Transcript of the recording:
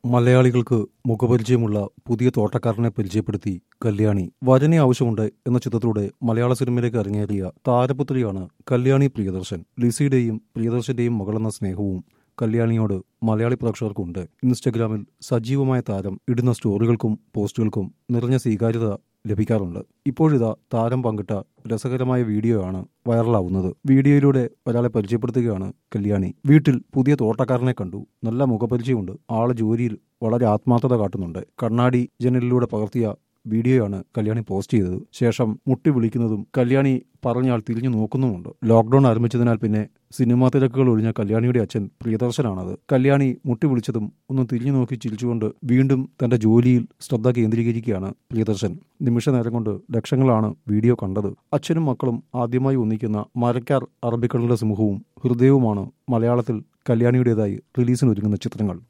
മലയാളികൾക്ക് മുഖപരിചയമുള്ള പുതിയ തോട്ടക്കാരനെ പരിചയപ്പെടുത്തി കല്യാണി വരനെ ആവശ്യമുണ്ട് എന്ന ചിത്രത്തിലൂടെ മലയാള സിനിമയിലേക്ക് അരങ്ങേറിയ താരപുത്രിയാണ് കല്യാണി പ്രിയദർശൻ ലിസിയുടെയും പ്രിയദർശന്റെയും മകളെന്ന സ്നേഹവും കല്യാണിയോട് മലയാളി പ്രേക്ഷകർക്കുണ്ട് ഇൻസ്റ്റഗ്രാമിൽ സജീവമായ താരം ഇടുന്ന സ്റ്റോറികൾക്കും പോസ്റ്റുകൾക്കും നിറഞ്ഞ സ്വീകാര്യത ലഭിക്കാറുണ്ട് ഇപ്പോഴിതാ താരം പങ്കിട്ട രസകരമായ വീഡിയോ ആണ് വൈറലാവുന്നത് വീഡിയോയിലൂടെ ഒരാളെ പരിചയപ്പെടുത്തുകയാണ് കല്യാണി വീട്ടിൽ പുതിയ തോട്ടക്കാരനെ കണ്ടു നല്ല മുഖപരിചയമുണ്ട് ആള് ജോലിയിൽ വളരെ ആത്മാർത്ഥത കാട്ടുന്നുണ്ട് കണ്ണാടി ജനലിലൂടെ പകർത്തിയ വീഡിയോയാണ് കല്യാണി പോസ്റ്റ് ചെയ്തത് ശേഷം മുട്ടി വിളിക്കുന്നതും കല്യാണി പറഞ്ഞാൽ തിരിഞ്ഞു നോക്കുന്നുമുണ്ട് ലോക്ക്ഡൌൺ ആരംഭിച്ചതിനാൽ പിന്നെ സിനിമാ തിരക്കുകൾ ഒഴിഞ്ഞ കല്യാണിയുടെ അച്ഛൻ പ്രിയദർശനാണത് കല്യാണി മുട്ടി വിളിച്ചതും ഒന്ന് തിരിഞ്ഞു നോക്കി ചിരിച്ചുകൊണ്ട് വീണ്ടും തന്റെ ജോലിയിൽ ശ്രദ്ധ കേന്ദ്രീകരിക്കുകയാണ് പ്രിയദർശൻ നിമിഷ നേരം കൊണ്ട് ലക്ഷങ്ങളാണ് വീഡിയോ കണ്ടത് അച്ഛനും മക്കളും ആദ്യമായി ഒന്നിക്കുന്ന മരക്കാർ അറബിക്കളുടെ സമൂഹവും ഹൃദയവുമാണ് മലയാളത്തിൽ കല്യാണിയുടേതായി റിലീസിനൊരുങ്ങുന്ന ചിത്രങ്ങൾ